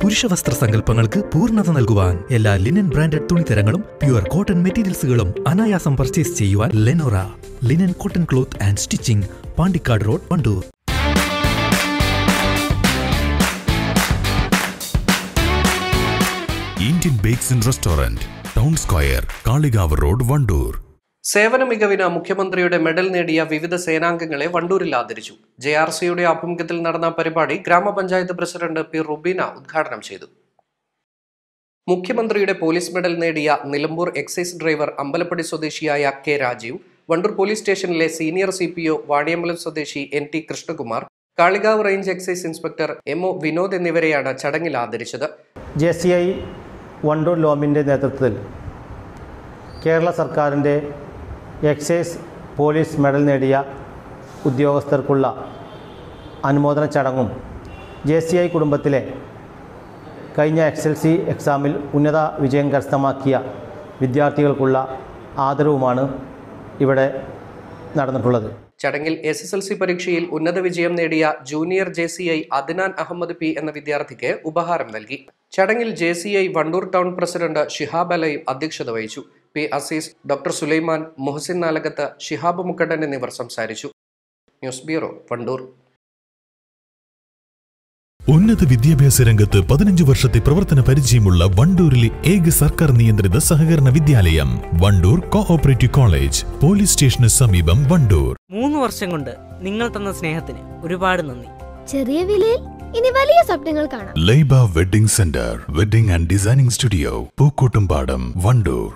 പുരുഷ വസ്ത്ര സങ്കല്പങ്ങൾക്ക് പൂർണ്ണത നൽകുവാൻ എല്ലാ ലിനൻ ബ്രാൻഡഡ് തുണിത്തരങ്ങളും പ്യുവർ കോട്ടൺ മെറ്റീരിയൽസുകളും അനായാസം പർച്ചേസ് ചെയ്യുവാൻ Lenora linen cotton cloth and stitching Pandikkad road Wandoor Indian bakes and restaurant town square Kalikavu road Wandoor സേവന മികവിന് മുഖ്യമന്ത്രിയുടെ മെഡൽ നേടിയ വിവിധ സേനാംഗങ്ങളെ വണ്ടൂരിൽ ആദരിച്ചു ജെ ആർ സിയുടെ ആഭിമുഖ്യത്തിൽ നടന്ന പരിപാടി ഗ്രാമപഞ്ചായത്ത് പ്രസിഡന്റ് പി റുബീന ഉദ്ഘാടനം ചെയ്തു മുഖ്യമന്ത്രിയുടെ പോലീസ് മെഡൽ നേടിയ നിലമ്പൂർ എക്സൈസ് ഡ്രൈവർ അമ്പലപ്പടി സ്വദേശിയായ കെ രാജീവ് വണ്ടൂർ പോലീസ് സ്റ്റേഷനിലെ senior C P O Vaniyambalam സ്വദേശി N T Krishnakumar Kalikavu range excise inspector M O Vinod എന്നിവരെയാണ് ചടങ്ങിൽ ആദരിച്ചത് ജെ സി ഐ വണ്ടൂർ ലോമിൻ്റെ നേതൃത്വത്തിൽ കേരള സർക്കാരിൻ്റെ എക്സൈസ് പോലീസ് മെഡൽ നേടിയ ഉദ്യോഗസ്ഥർക്കുള്ള അനുമോദന ചടങ്ങും ജെ സി ഐ കുടുംബത്തിലെ കഴിഞ്ഞ എക്സ് എൽ സി എക്സാമിൽ ഉന്നത വിജയം കരസ്ഥമാക്കിയ വിദ്യാർത്ഥികൾക്കുള്ള ആദരവുമാണ് ഇവിടെ നടന്നിട്ടുള്ളത് ചടങ്ങിൽ എസ് എസ് എൽ സി പരീക്ഷയിൽ ഉന്നത വിജയം നേടിയ junior J C I Adnan Ahmed P എന്ന വിദ്യാർത്ഥിക്ക് ഉപഹാരം നൽകി ചടങ്ങിൽ J C I Wandoor town president Shihab അലയും അധ്യക്ഷത വഹിച്ചു പി അസീസ് ഡോക്ടർ സുലൈമാൻ മുഹസിൻ നാലകത്ത് ഷിഹാബ് മുക്കണ്ടൻ എന്നിവർ സംസാരിച്ചു ന്യൂസ് ബ്യൂറോ വണ്ടൂർ ഉന്നത വിദ്യാഭ്യാസ രംഗത്ത് പതിനഞ്ച് വർഷത്തെ പ്രവർത്തന പരിചയമുള്ള വണ്ടൂരിലെ ഏക സർക്കാർ നിയന്ത്രിത സഹകരണ വിദ്യാലയം വണ്ടൂർ കോഓപ്പറേറ്റീവ് കോളേജ് പോലീസ് സ്റ്റേഷന് സമീപം വണ്ടൂർ മൂന്ന് വർഷം കൊണ്ട് നിങ്ങൾ തന്ന സ്നേഹത്തിന് ഒരുപാട് നന്ദി ചെറിയ വിലയിൽ ഇനി വലിയ സ്വപ്നങ്ങൾ കാണാം Laiba wedding centre wedding and designing studio Pookkottumpadam Wandoor